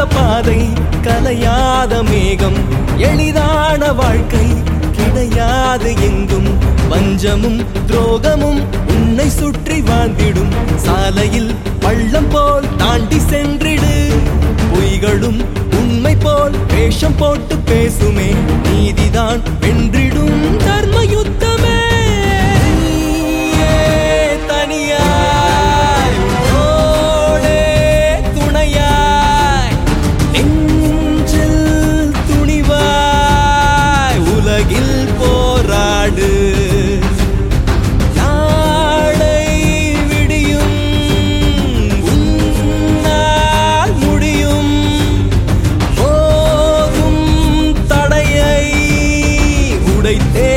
பாதை கலையாத மேகம் எளிதான வாழ்க்கை கிடையாது எங்கும் வஞ்சமும் துரோகமும் உன்னை சுற்றி வாழ்ந்திடும் சாலையில் பள்ளம் போல் தாண்டி சென்றிடு பொய்களும் உண்மை போல் வேஷம் போட்டு பேசுமே நீதிதான் வென்றிடும் தர்ம யுத்தமே நீயே தனியாய் உன்னோடே துணையாய் நெஞ்சில் துணிவாய் உலகில் போராடு நாளை விடியும் உன்னால் முடியும் போதும் தடையை உடைத்தே